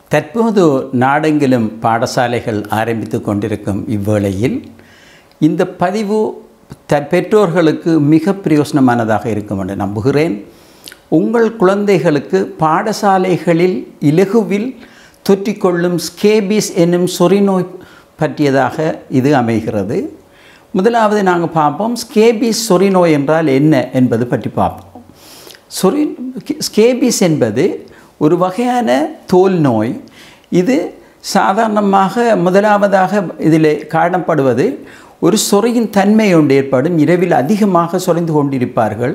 தற்போது நாடெங்கிலும் பாடசாலைகள் ஆரம்பித்து கொண்டிருக்கும் இவ்வேளையில் இந்த பதிவு த பெற்றோர்களுக்கு மிக பிரயோசனமானதாக இருக்கும் என்று நம்புகிறேன் உங்கள் குழந்தைகளுக்கு பாடசாலைகளில் இலகுவில் தொற்றிக்கொள்ளும் ஸ்கேபிஸ் என்னும் சொறிநோய் பற்றியதாக இது அமைகிறது முதலாவது நாங்கள் பார்ப்போம் ஸ்கேபிஸ் சொறிநோய் என்றால் என்ன என்பது பற்றி பார்ப்போம் சொறி ஸ்கேபிஸ் என்பது ஒரு வகையான தோல் நோய் இது சாதாரணமாக முதலாவதாக இதில் காணப்படுவது ஒரு சொறையின் தன்மை ஒன்று ஏற்படும் இரவில் அதிகமாக சொறைந்து கொண்டிருப்பார்கள்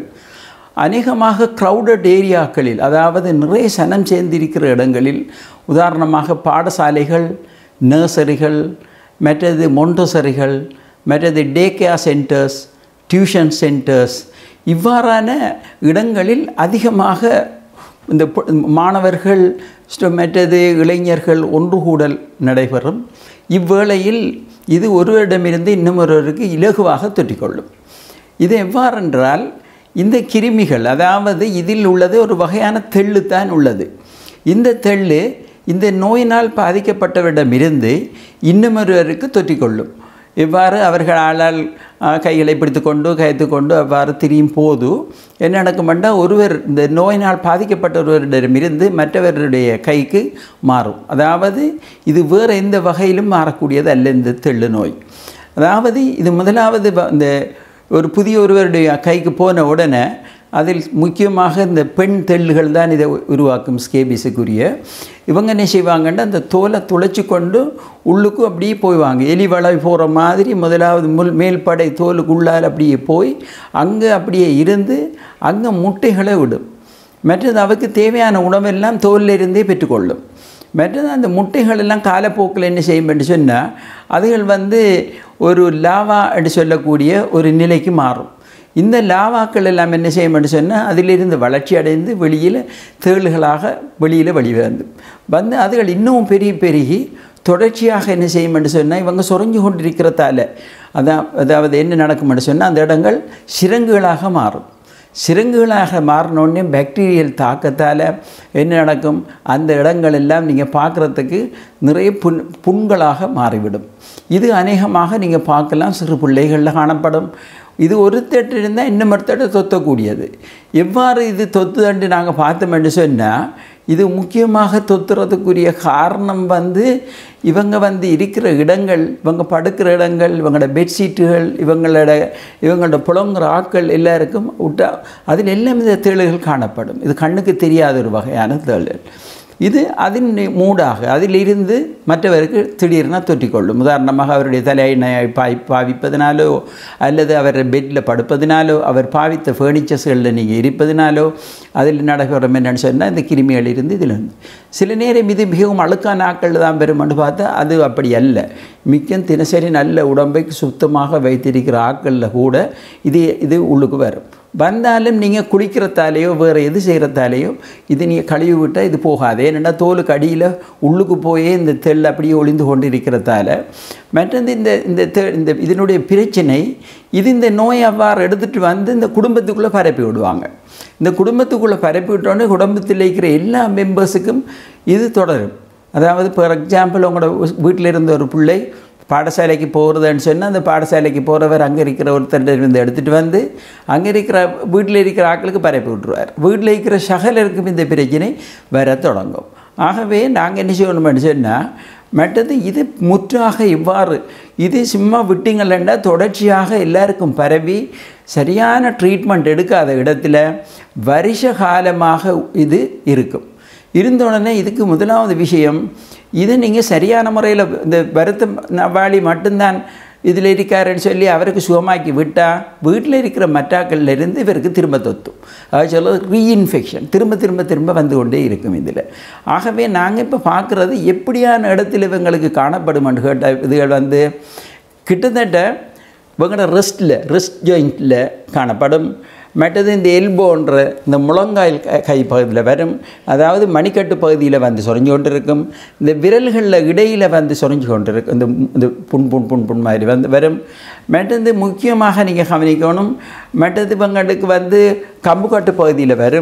அநேகமாக க்ரௌடட் ஏரியாக்களில் அதாவது நிறைய சனம் சேர்ந்திருக்கிற இடங்களில் உதாரணமாக பாடசாலைகள் நர்சரிகள் மற்றது மொண்டசரிகள் மற்றது day care centres tuition centres இவ்வாறான இடங்களில் அதிகமாக இந்த பொ- மாணவர்கள் ஸ்ட- மற்றது இளைஞர்கள் ஒன்று கூடல் நடைபெறும் இவ்வேளையில் இது ஒருவரிடமிருந்து இன்னுமொருவருக்கு இலகுவாக தொற்றிக்கொள்ளும் இது எவ்வாறென்றால் இந்த கிருமிகள் அதாவது இதில் உள்ளது ஒரு வகையான தெள்ளு தான் உள்ளது இந்த தெள்ளு இந்த நோயினால் பாதிக்கப்பட்டவரிடமிருந்து இன்னுமொருவருக்கு தொற்றிக்கொள்ளும் இவ்வாறு அவர்கள் ஆளால் ஆ, கைகளை பிடித்துக்கொண்டு கைத்து கொண்டு அவ்வாறு திரியும் போது என்ன நடக்குமெண்டா ஒருவர் இந்த நோயினால் பாதிக்கப்பட்ட ஒருவரிடமிருந்து மற்றவருடைய கைக்கு மாறும் அதாவது இது வேறு எந்த வகையிலும் மாறக்கூடியது அல்ல இந்த தெள்ளு நோய் அதாவது இது முதலாவது வ- இந்த ஒரு புதிய ஒருவருடைய கைக்கு போன உடனே அதில் முக்கியமாக இந்த பெண் தெள்ளுகள் தான் இதை உ- உருவாக்கும் ஸ்கேபிஸுக்குரிய இவங்க என்ன செய்வாங்கன்னா அந்த தோலை துளைச்சி கொண்டு உள்ளுக்கு அப்படியே போய்வாங்க எலி வளை போகிற மாதிரி முதலாவது முள் மேல்படை தோலுக்குள்ளால் அப்படியே போய் அங்கே அப்படியே இருந்து அங்கே முட்டைகளை விடும் மற்றது அவருக்கு தேவையான உணவெல்லாம் தோலில் இருந்தே பெற்றுக்கொள்ளும் மற்றது அந்த முட்டைகள் எல்லாம் காலப்போக்கில் என்ன செய்யும் என்று சொன்னால் அதுகள் வந்து ஒரு லாவா என்று சொல்லக்கூடிய ஒரு நிலைக்கு மாறும் இந்த லாவாக்கள் எல்லாம் என்ன செய்யும் என்று சொன்னால் அதிலிருந்து வளர்ச்சி அடைந்து வெளியில் தேள்களாக வெளியில் வெளிவந்து வந்து அதுகள் இன்னும் பெரிய பெருகி தொடர்ச்சியாக என்ன செய்யும் என்று சொன்னால் இவங்க சுரஞ்சு கொண்டிருக்கிறதால அதான் அதாவது என்ன நடக்கும் என்று சொன்னால் அந்த இடங்கள் சிரங்குகளாக மாறும் சிரங்குகளாக மாறினோடனே பாக்டீரியல் தாக்கத்தால் என்ன நடக்கும் அந்த இடங்கள் எல்லாம் நீங்கள் பார்க்குறதுக்கு நிறைய புண் புண்களாக மாறிவிடும் இது அநேகமாக நீங்கள் பார்க்கலாம் சிறு பிள்ளைகளில் காணப்படும் இது ஒரு தட்டு இருந்தால் இன்னும் ஒரு தட்டு தொத்தக்கூடியது எவ்வாறு இது தொத்துதண்டு நாங்கள் பார்த்தோம் என்று சொன்னால் இது முக்கியமாக தொத்துறதுக்குரிய காரணம் வந்து இவங்க வந்து இருக்கிற இடங்கள் இவங்க படுக்கிற இடங்கள் இவங்களோட பெட்ஷீட்டுகள் இவங்களோட இவங்களோட புலங்குற ஆட்கள் எல்லாருக்கும் விட்டா அதில் எல்லாம் இந்த தேளுகள் காணப்படும் இது கண்ணுக்கு தெரியாத ஒரு வகையான தேளுகள் இது அதன் மூடாக அதிலிருந்து மற்றவருக்கு திடீர்னு தொற்றிக்கொள்ளும் உதாரணமாக அவருடைய தலையினையை பாய் பாவிப்பதினாலோ அல்லது அவர் பெட்டில் படுப்பதினாலோ அவர் பாவித்த ஃபர்னிச்சர்ஸ்களில் நீங்கள் இருப்பதினாலோ அதில் நடைபெறும் என்னன்னு சொன்னால் இந்த கிருமிகள் இருந்து இதில் இருந்து சில நேரம் இது மிகவும் அழுக்கான ஆட்கள் தான் பெறும்னு பார்த்தா அது அப்படி அல்ல மிக்க தினசரி நல்ல உடம்பை சுத்தமாக வைத்திருக்கிற ஆட்களில் கூட இது இது உள்ளுக்கு வரும் வந்தாலும் நீங்கள் குளிக்கிறதாலேயோ வேறு எது செய்கிறதாலேயோ இது நீங்கள் கழுவி விட்டால் இது போகாது ஏன்னா தோலுக்கு அடியில் உள்ளுக்கு போயே இந்த தெள் அப்படியே ஒளிந்து கொண்டு இருக்கிறதால மற்றது இந்த இந்த தெ இந்த இதனுடைய பிரச்சனை இது இந்த நோயை அவ்வாறு எடுத்துகிட்டு வந்து இந்த குடும்பத்துக்குள்ளே பரப்பி விடுவாங்க இந்த குடும்பத்துக்குள்ளே பரப்பி விட்டோன்னே குடும்பத்தில் இருக்கிற எல்லா மெம்பர்ஸுக்கும் இது தொடரும் அதாவது ஃபார் எக்ஸாம்பிள் உங்களோட வீட்டில் இருந்த ஒரு பிள்ளை பாடசாலைக்கு போகிறதுன்னு சொன்னால் அந்த பாடசாலைக்கு போகிறவர் அங்கே இருக்கிற ஒருத்தர் இருந்து எடுத்துகிட்டு வந்து அங்கே இருக்கிற வீட்டில் இருக்கிற ஆட்களுக்கு பரப்பி விட்டுருவார் வீட்டில் இருக்கிற சகலருக்கும் இந்த பிரச்சனை வர தொடங்கும் ஆகவே நாங்கள் என்ன செய்யணும்னு சொன்னால் மற்றது இது முற்றாக இவ்வாறு இது சும்மா விட்டிங்களா தொடர்ச்சியாக எல்லாருக்கும் பரவி சரியான ட்ரீட்மெண்ட் எடுக்காத இடத்துல வருஷ காலமாக இது இருக்கும் இருந்த உடனே இதுக்கு முதலாவது விஷயம் இது நீங்கள் சரியான முறையில் இந்த வருத்த நவாளி மட்டும்தான் இதில் இருக்காருன்னு சொல்லி அவருக்கு சுகமாக்கி விட்டால் வீட்டில் இருக்கிற மற்றாக்கள்ல இருந்து இவருக்கு திரும்ப தொத்தும் அது சொல்ல ரீஇன்ஃபெக்ஷன் திரும்ப திரும்ப திரும்ப வந்து கொண்டே இருக்கும் இதில் ஆகவே நாங்கள் இப்போ பார்க்குறது எப்படியான இடத்துல இவங்களுக்கு காணப்படுமென்று கேட்ட இதுகள் வந்து கிட்டத்தட்ட இவங்களோட ரெஸ்ட்டில் ரெஸ்ட் ஜாயிண்ட்டில் காணப்படும் மற்றது இந்த எல்போன்ற இந்த முழங்கால் க- கை பகுதியில் வரும் அதாவது மணிக்கட்டு பகுதியில் வந்து சொரிஞ்சு கொண்டு இருக்கும் இந்த விரல்களில் இடையில் வந்து சொரிஞ்சு கொண்டு இருக்கும் இந்த இந்த புண் புண் புண் புண் மாதிரி வந்து வரும் மற்றது முக்கியமாக நீங்கள் கவனிக்கணும் மற்றது இவங்களுக்கு வந்து கம்புக்கட்டு பகுதியில் வரும்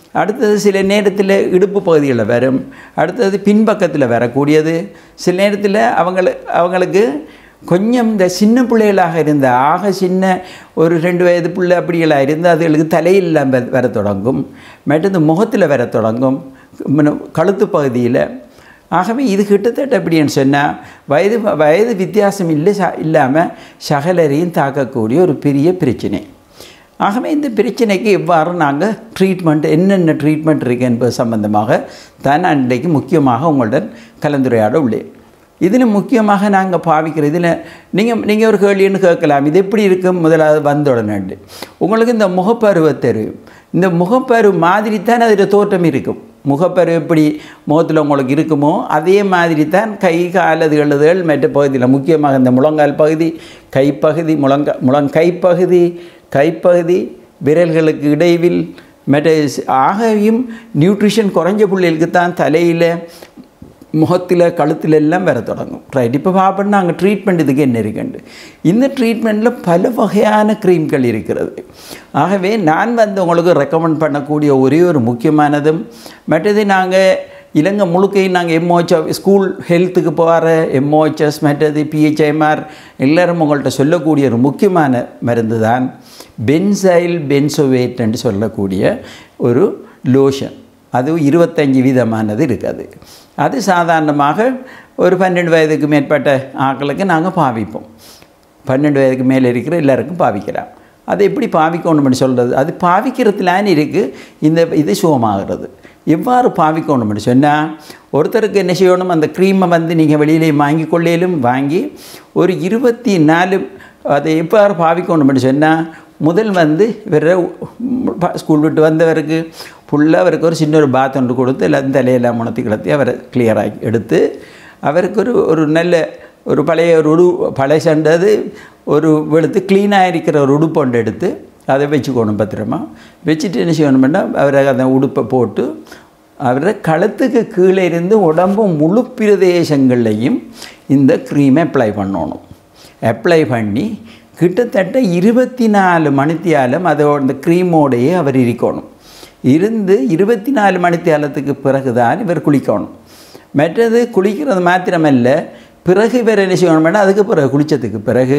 அடுத்தது சில நேரத்தில் இடுப்பு பகுதிகளில் வரும் அடுத்தது பின்பக்கத்தில் வரக்கூடியது சில நேரத்தில் அவங்கள அவங்களுக்கு கொஞ்சம் இந்த சின்ன பிள்ளைகளாக இருந்த ஆக சின்ன ஒரு ரெண்டு வயது பிள்ளை அப்படிகளாக இருந்து அதுகளுக்கு தலையில் வர தொடங்கும் மற்றது முகத்தில் வர தொடங்கும் கழுத்து பகுதியில் ஆகவே இது கிட்டத்தட்ட எப்படின்னு சொன்னால் வயது வயது வித்தியாசம் இல்லை ச இல்லாமல் சகலரையும் தாக்கக்கூடிய ஒரு பெரிய பிரச்சனை ஆகவே இந்த பிரச்சனைக்கு எவ்வாறு நாங்கள் ட்ரீட்மெண்ட் என்னென்ன ட்ரீட்மெண்ட் இருக்குது என்பது சம்பந்தமாக தான் அன்றைக்கு முக்கியமாக உங்களுடன் கலந்துரையாட உள்ளேன் இதில் முக்கியமாக நாங்கள் பாவிக்கிற இதில் நீங்கள் நீங்கள் ஒரு கேள்வின்னு கேட்கலாம் இது எப்படி இருக்கும் முதலாவது வந்த உடனே உங்களுக்கு இந்த முகப்பருவை தெரியும் இந்த முகப்பரு மாதிரி தான் அதில் தோற்றம் இருக்கும் முகப்பரு எப்படி முகத்தில் உங்களுக்கு இருக்குமோ அதே மாதிரி தான் கை கால் அது எழுதுகள் மற்ற பகுதியில் முக்கியமாக இந்த முழங்கால் பகுதி கைப்பகுதி முழங்கா முழங்கைப்பகுதி கைப்பகுதி விரல்களுக்கு இடைவில் மற்ற ஆகையும் நியூட்ரிஷன் குறைஞ்ச பிள்ளைகளுக்கு தான் தலையில் முகத்தில் கழுத்தில் எல்லாம் வர தொடங்கும் ரைட் இப்போ பார்ப்போம் நாங்கள் ட்ரீட்மெண்ட் இதுக்கு என்ன இருக்குண்டு இந்த ட்ரீட்மெண்ட்டில் பல வகையான க்ரீம்கள் இருக்கிறது ஆகவே நான் வந்து உங்களுக்கு ரெக்கமெண்ட் பண்ணக்கூடிய ஒரே ஒரு முக்கியமானதும் மற்றது நாங்கள் இலங்கை முழுக்கையும் நாங்கள் எம்ஓஹெச் ஸ்கூல் ஹெல்த்துக்கு போகிற எம்ஓஹெச்எஸ் மற்றது பிஹெச்ஐஎம்ஆர் எல்லோரும் உங்கள்கிட்ட சொல்லக்கூடிய ஒரு முக்கியமான மருந்து தான் பென்சைல் பென்சோவேட் என்று சொல்லக்கூடிய ஒரு லோஷன் அது இருபத்தஞ்சி விதமானது இருக்குது அது சாதாரணமாக ஒரு பன்னெண்டு வயதுக்கு மேற்பட்ட ஆட்களுக்கு நாங்கள் பாவிப்போம் பன்னெண்டு வயதுக்கு மேலே இருக்கிற எல்லாருக்கும் பாவிக்கலாம் அதை எப்படி பாவிக்கணும்னு சொல்கிறது அது பாவிக்கிறதுலான்னு இருக்குது இந்த இது சுகமாகிறது எவ்வாறு பாவிக்கணும்னு சொன்னால் ஒருத்தருக்கு என்ன செய்யணும் அந்த க்ரீமை வந்து நீங்கள் வெளியிலே வாங்கி கொள்ளையிலும் வாங்கி ஒரு இருபத்தி நாலு அதை எவ்வாறு பாவிக்கணும்னு சொன்னால் முதல் வந்து இவரை ஸ்கூல் விட்டு வந்தவருக்கு ஃபுல்லாக அவருக்கு ஒரு சின்ன ஒரு பாத் ஒன்று கொடுத்து எல்லாம் தலையெல்லாம் முணத்தி கிளத்தி அவரை கிளியராகி எடுத்து அவருக்கு ஒரு ஒரு நல்ல ஒரு பழைய ஒரு உடு பழைய சண்டது ஒரு வெளுத்து க்ளீனாக இருக்கிற ஒரு உடுப்பு ஒன்று எடுத்து அதை வச்சுக்கணும் பத்திரமா வச்சுட்டு என்ன செய்யணும்னா அவரை அந்த உடுப்பை போட்டு அவரை கழுத்துக்கு கீழே இருந்து உடம்பு முழு பிரதேசங்கள்லையும் இந்த க்ரீமை அப்ளை பண்ணணும் அப்ளை பண்ணி கிட்டத்தட்ட இருபத்தி நாலு மணித்தியாலம் அதோட அந்த க்ரீமோடையே அவர் இருக்கணும் இருந்து இருபத்தி நாலு மணித்தியாலத்துக்கு பிறகு தான் இவர் குளிக்கணும் மற்றது குளிக்கிறது மாத்திரமல்ல பிறகு இவர் என்ன செய்யணும்னா அதுக்கு பிறகு குளித்ததுக்கு பிறகு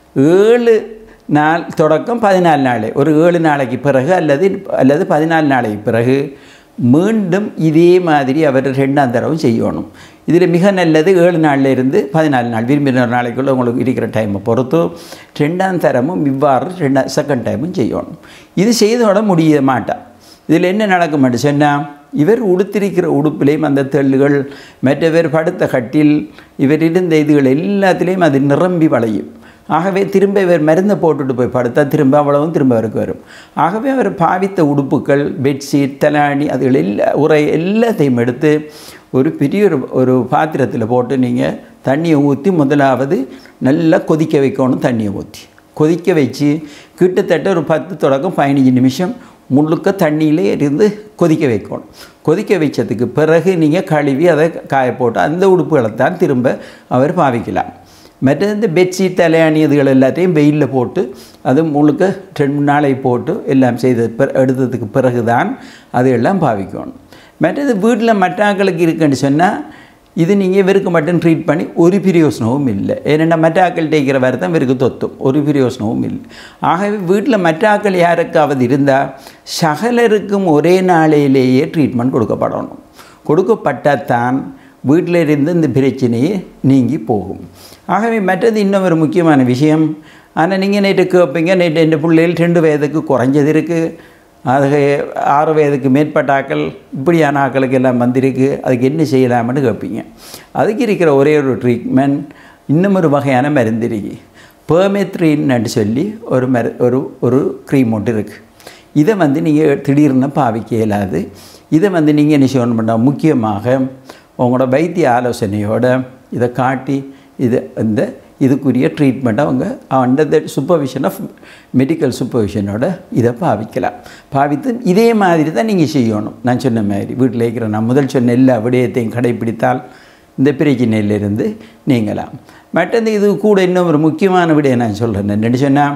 ஏழு நாள் தொடக்கம் பதினாலு நாள் ஒரு ஏழு நாளைக்கு பிறகு அல்லது அல்லது பதினாலு நாளைக்கு பிறகு மீண்டும் இதே மாதிரி அவர் ரெண்டாம் தடவை செய்யணும் இதில் மிக நல்லது ஏழு நாளில் இருந்து பதினாலு நாள் விரும்பின நாளைக்குள்ளே உங்களுக்கு இருக்கிற டைமை பொறுத்து ரெண்டாம் தரமும் இவ்வாறு ரெண்டா செகண்ட் டைமும் செய்யணும் இது செய்தோட முடிய மாட்டான் இதில் என்ன நடக்கும் சொன்னால் இவர் உடுத்திருக்கிற உடுப்பிலையும் அந்த தெள்ளுகள் மற்றவர் படுத்த கட்டில் இவர் இருந்த இதுகள் எல்லாத்துலேயும் அது நிரம்பி வளையும் ஆகவே திரும்ப இவர் மருந்தை போட்டுட்டு போய் படுத்தா திரும்ப அவ்வளவும் திரும்ப அவருக்கு வரும் ஆகவே அவர் பாவித்த உடுப்புகள் பெட்ஷீட் தலாணி அதுகள் எல்லா உரை எல்லாத்தையும் எடுத்து ஒரு பெரிய ஒரு ஒரு பாத்திரத்தில் போட்டு நீங்கள் தண்ணியை ஊற்றி முதலாவது நல்லா கொதிக்க வைக்கணும் தண்ணியை ஊற்றி கொதிக்க வச்சு கிட்டத்தட்ட ஒரு பத்து தொடக்கம் பதினஞ்சு நிமிஷம் முழுக்க தண்ணியிலே இருந்து கொதிக்க வைக்கணும் கொதிக்க வச்சதுக்கு பிறகு நீங்கள் கழுவி அதை காய போட்டு அந்த உடுப்புகளை தான் திரும்ப அவர் பாவிக்கலாம் மற்ற இந்த பெட்ஷீட் தலையாணி இதுகள் எல்லாத்தையும் வெயிலில் போட்டு அது முழுக்க ரெண்டு நாளை போட்டு எல்லாம் செய்த பிற எடுத்ததுக்கு பிறகு தான் அது எல்லாம் பாவிக்கணும் மற்றது வீட்டில் மற்றாக்களுக்கு இருக்குன்னு சொன்னால் இது நீங்கள் இவருக்கு மட்டும் ட்ரீட் பண்ணி ஒரு பிரயோசனமும் இல்லை ஏன்னா மற்ற ஆக்கள் டேக்கிற வரதான் இவருக்கு தொத்தும் ஒரு பிரயோசனமும் இல்லை ஆகவே வீட்டில் மற்ற ஆக்கள் யாருக்காவது இருந்தால் சகலருக்கும் ஒரே நாளையிலேயே ட்ரீட்மெண்ட் கொடுக்கப்படணும் கொடுக்கப்பட்டால் தான் வீட்டில் இருந்து இந்த பிரச்சனையே நீங்கி போகும் ஆகவே மற்றது இன்னும் ஒரு முக்கியமான விஷயம் ஆனால் நீங்கள் நேற்று கேட்பீங்க நேற்று என் பிள்ளைகள் ரெண்டு வயதுக்கு குறைஞ்சது இருக்குது அது ஆறு வயதுக்கு மேற்பட்ட ஆக்கள் இப்படியான ஆக்களுக்கு எல்லாம் வந்திருக்கு அதுக்கு என்ன செய்யலாம்னு கேட்பீங்க அதுக்கு இருக்கிற ஒரே ஒரு ட்ரீட்மெண்ட் இன்னும் ஒரு வகையான மருந்து இருக்கு பேமெத்ரின்னு சொல்லி ஒரு மரு ஒரு ஒரு க்ரீம் ஒன்று இருக்குது இதை வந்து நீங்கள் திடீர்னு பாவிக்க இயலாது இதை வந்து நீங்கள் என்ன செய்யணும் பண்ணால் முக்கியமாக உங்களோட வைத்திய ஆலோசனையோட இதை காட்டி இது இந்த இதுக்குரிய ட்ரீட்மெண்ட் அவங்க under the supervision of medical சூப்பர்விஷனோட இதை பாவிக்கலாம் பாவித்து இதே மாதிரி தான் நீங்கள் செய்யணும் நான் சொன்ன மாதிரி வீட்டில் இருக்கிற நான் முதல் சொன்ன எல்லா விடயத்தையும் கடைப்பிடித்தால் இந்த பிரச்சனையிலிருந்து நீங்களாம் மற்றது இது கூட இன்னும் ஒரு முக்கியமான விடயம் நான் சொல்கிறேன் என்னென்னு சொன்னால்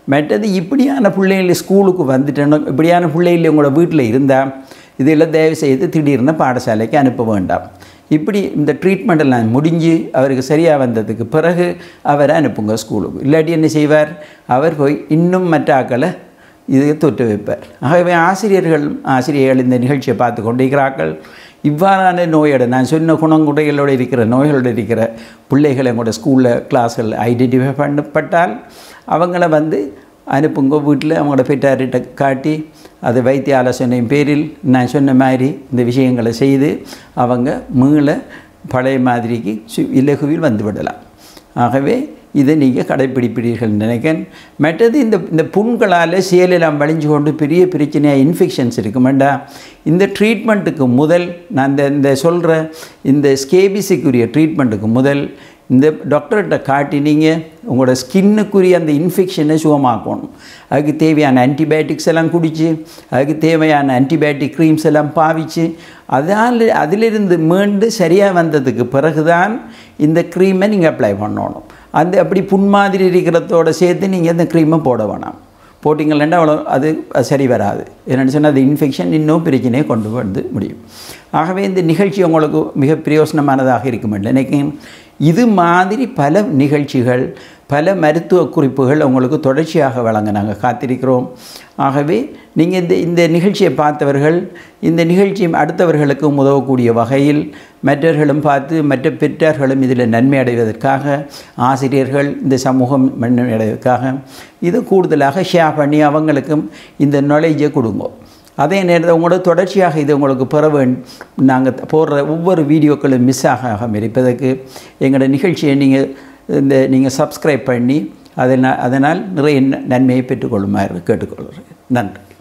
மற்றது இப்படியான பிள்ளைகள் ஸ்கூலுக்கு வந்துட்டணும் இப்படியான பிள்ளைகள் உங்களோட வீட்டில் இருந்தால் இதில் தயவு செய்து திடீர்னு பாடசாலைக்கு அனுப்ப வேண்டாம் இப்படி இந்த ட்ரீட்மெண்ட் எல்லாம் முடிஞ்சு அவருக்கு சரியாக வந்ததுக்கு பிறகு அவரை அனுப்புங்க ஸ்கூலுக்கு இல்லாட்டி என்ன செய்வார் அவர் போய் இன்னும் மற்ற ஆக்களை இதை தொட்டு வைப்பார் ஆகவே ஆசிரியர்கள் ஆசிரியர்கள் இந்த நிகழ்ச்சியை பார்த்து கொண்டிருக்கிறார்கள் இவ்வாறான நோயோட நான் சொன்ன குணங்குடைகளோடு இருக்கிற நோய்களோடு இருக்கிற பிள்ளைகளை கூட ஸ்கூலில் கிளாஸ்கள் ஐடென்டிஃபை பண்ணப்பட்டால் அவங்கள வந்து அனுப்புங்க வீட்டில் அவங்களோட பெற்றார்கிட்ட காட்டி அது வைத்திய ஆலோசனையின் பேரில் நான் சொன்ன மாதிரி இந்த விஷயங்களை செய்து அவங்க மீள பழைய மாதிரிக்கு சு இலகுவில் வந்து விடலாம் ஆகவே இதை நீங்கள் கடைப்பிடிப்பீர்கள் நினைக்கிறேன் மற்றது இந்த இந்த புண்களால் செயலெல்லாம் வலிஞ்சு கொண்டு பெரிய பிரச்சனையாக இன்ஃபெக்ஷன்ஸ் இருக்குமெண்டா இந்த ட்ரீட்மெண்ட்டுக்கு முதல் நான் இந்த இந்த சொல்கிற இந்த ஸ்கேபிஸுக்குரிய ட்ரீட்மெண்ட்டுக்கு முதல் இந்த டாக்டர்கிட்ட காட்டி நீங்கள் உங்களோட ஸ்கின்னுக்குரிய அந்த இன்ஃபெக்ஷனை சுகமாக்கணும் அதுக்கு தேவையான ஆன்டிபயோட்டிக்ஸ் எல்லாம் குடித்து அதுக்கு தேவையான ஆன்டிபயோட்டிக் க்ரீம்ஸ் எல்லாம் பாவித்து அதால் அதிலிருந்து மீண்டு சரியாக வந்ததுக்கு பிறகு தான் இந்த க்ரீமை நீங்கள் அப்ளை பண்ணணும் அந்த அப்படி புண் மாதிரி இருக்கிறதோட சேர்த்து நீங்கள் இந்த க்ரீமை போட வேணாம் போட்டிங்களேண்டா அவ்வளோ அது சரி வராது என்னென்னு சொன்னால் அது இன்ஃபெக்ஷன் இன்னும் பிரச்சனையை கொண்டு வந்து முடியும் ஆகவே இந்த நிகழ்ச்சி உங்களுக்கு மிக பிரயோசனமானதாக இருக்கும் நினைக்கிறேன் இது மாதிரி பல நிகழ்ச்சிகள் பல மருத்துவ குறிப்புகள் உங்களுக்கு தொடர்ச்சியாக வழங்க நாங்கள் காத்திருக்கிறோம் ஆகவே நீங்கள் இந்த இந்த நிகழ்ச்சியை பார்த்தவர்கள் இந்த நிகழ்ச்சி அடுத்தவர்களுக்கும் உதவக்கூடிய வகையில் மற்றவர்களும் பார்த்து மற்ற பெற்றார்களும் இதில் நன்மை அடைவதற்காக ஆசிரியர்கள் இந்த சமூகம் நன்மை அடைவதற்காக இது கூடுதலாக ஷேர் பண்ணி அவங்களுக்கும் இந்த நாலேஜை கொடுங்க அதே நேரத்தில் உங்களோட தொடர்ச்சியாக இது உங்களுக்கு பெற வேண்டும் நாங்கள் போடுற ஒவ்வொரு வீடியோக்களும் மிஸ் ஆகாமல் இருப்பதற்கு எங்களோட நிகழ்ச்சியை நீங்கள் இந்த நீங்கள் சப்ஸ்கிரைப் பண்ணி அதனால் அதனால் நிறைய நன்மையை பெற்றுக்கொள்ளுமாறு கேட்டுக்கொள்கிறேன் நன்றி